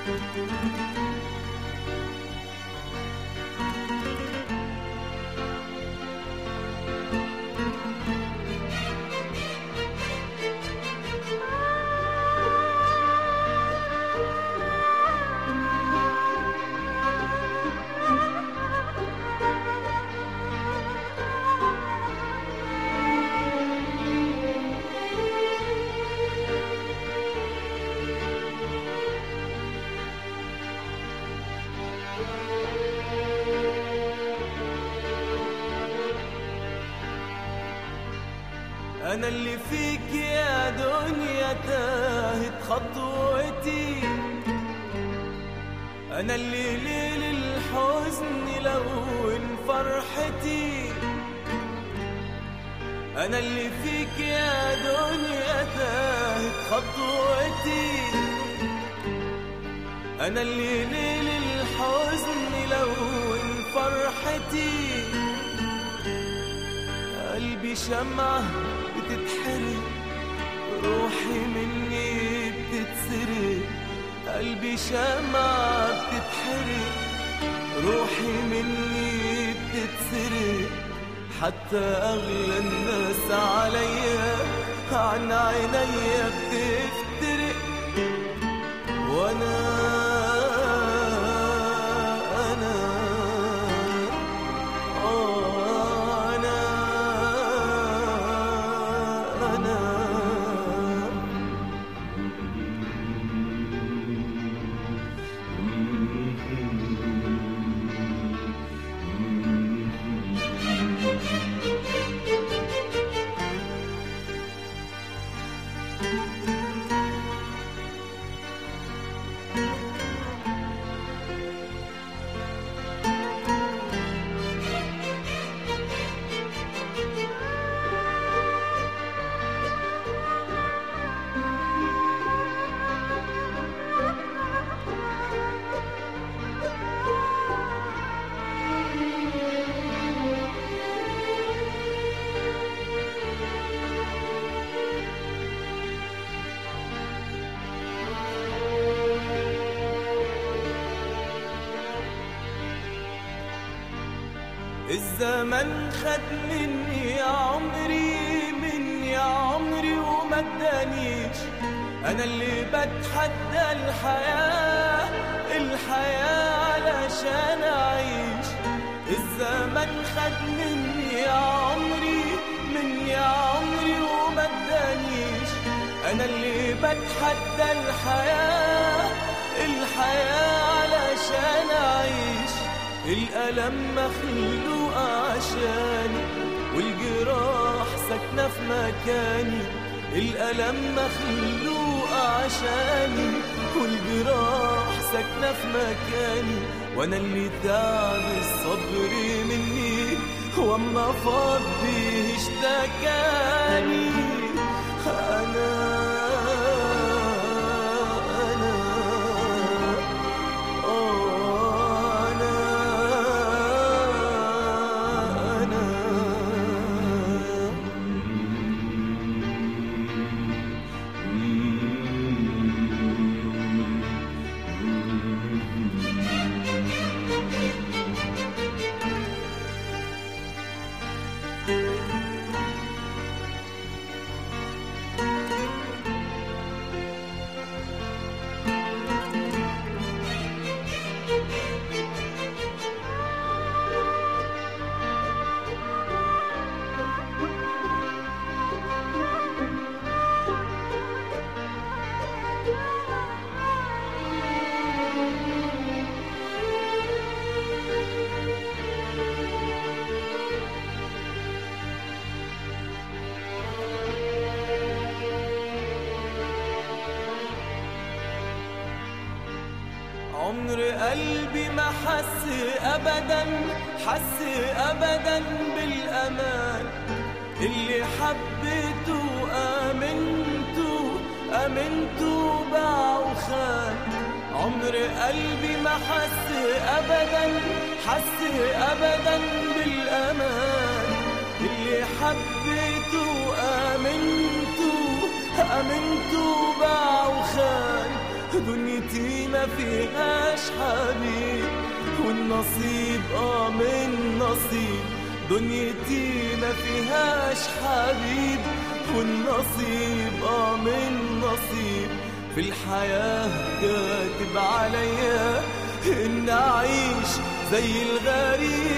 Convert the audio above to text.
أنا اللي فيك يا دنيا تاهت خطوتي أنا اللي ليل الحزن لون فرحتي أنا اللي فيك يا دنيا تاهت خطوتي أنا اللي ليل الحزن لون فرحتي قلبي شمعة بتتحرق روحي مني بتتسرق قلبي شمعة بتتحرق روحي مني بتتسرق حتى أغلى الناس عليا عن عينيا بتفترق وأنا أنا آه أنا أنا الزمن خد مني يا عمري مني يا عمري وما ادانيش انا اللي بتحدى الحياة الحياة علشان اعيش الزمن خد مني يا عمري مني يا عمري وما ادانيش انا اللي بتحدى الحياة الحياة علشان اعيش الألم مخلوق عشاني والجراح ساكنة في مكاني الألم مخلوق عشاني والجراح ساكنة في مكاني وأنا اللي تعب الصبر مني وأما فاض بيه اشتكاني أنا أنا آه أنا أنا عمر قلبي ما حس ابدا حس ابدا بالامان اللي حبيته امنته امنته باع وخان عمر قلبي ما حس ابدا حس ابدا بالامان اللي حبيته امنته امنته باع وخان دنيتي ما فيهاش حبيب والنصيب اه من نصيب دنيتي ما فيهاش حبيب والنصيب اه من نصيب في الحياة كاتب عليا إن أعيش زي الغريب